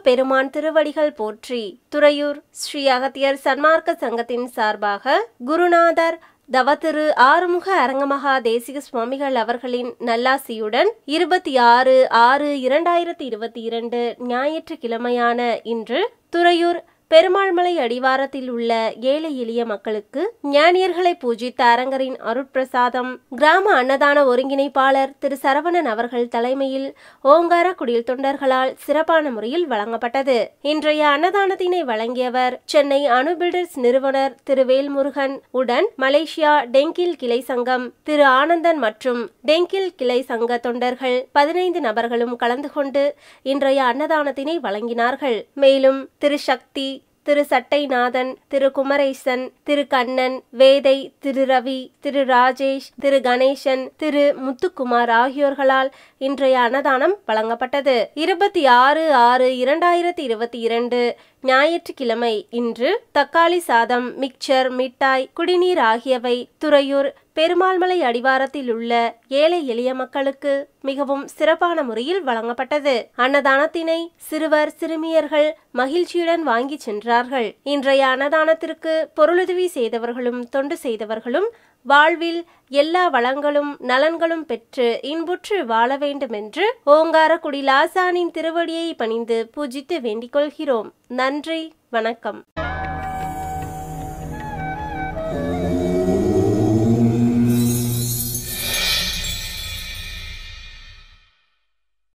பெருமான் திருவடிகள் போற்றி துறையூர் ஸ்ரீ அகத்தியர் சன்மார்க்க சங்கத்தின் சார்பாக குருநாதர் தவத்திரு ஆறுமுக அரங்கமகா தேசிக சுவாமிகள் அவர்களின் நல்லாசியுடன் இருபத்தி ஆறு ஆறு இரண்டாயிரத்தி இருபத்தி இரண்டு ஞாயிற்றுக்கிழமையான இன்று துறையூர் பெருமாள்மலை அடிவாரத்தில் உள்ள ஏழை எளிய மக்களுக்கு ஞானியர்களை பூஜித்த அரங்கரின் அருட்பிரசாதம் கிராம அன்னதான ஒருங்கிணைப்பாளர் திரு சரவணன் அவர்கள் தலைமையில் ஓங்கார குடில் தொண்டர்களால் சிறப்பான முறையில் வழங்கப்பட்டது இன்றைய அன்னதானத்தினை வழங்கியவர் சென்னை அணு பில்டர்ஸ் நிறுவனர் திரு வேல்முருகன் உடன் மலேசியா டெங்கில் கிளை சங்கம் திரு ஆனந்தன் மற்றும் டெங்கில் கிளை சங்க தொண்டர்கள் பதினைந்து நபர்களும் கலந்து கொண்டு இன்றைய அன்னதானத்தினை வழங்கினார்கள் மேலும் திரு சக்தி திரு சட்டைநாதன் திரு குமரேசன் திரு கண்ணன் வேதை திரு ரவி திரு ராஜேஷ் திரு கணேசன் திரு முத்துக்குமார் ஆகியோர்களால் இன்றைய அன்னதானம் வழங்கப்பட்டது இருபத்தி ஆறு ஆறு இரண்டாயிரத்தி இருபத்தி இரண்டு ஞாயிற்றுக்கிழமை இன்று தக்காளி சாதம் மிக்சர் மிட்டாய் குடிநீர் ஆகியவை துறையூர் பெருமாள்மலை அடிவாரத்தில் உள்ள ஏழை எளிய மக்களுக்கு மிகவும் சிறப்பான முறையில் வழங்கப்பட்டது அன்னதானத்தினை சிறுவர் சிறுமியர்கள் மகிழ்ச்சியுடன் வாங்கி சென்றார்கள் இன்றைய அன்னதானத்திற்கு பொருளுதவி செய்தவர்களும் தொண்டு செய்தவர்களும் வாழ்வில் எல்லா வளங்களும் நலன்களும் பெற்று இன்புற்று வாழ வேண்டும் என்று ஓங்காரக்குடி லாசானின் திருவடியை பணிந்து பூஜித்து வேண்டிக் கொள்கிறோம் நன்றி வணக்கம்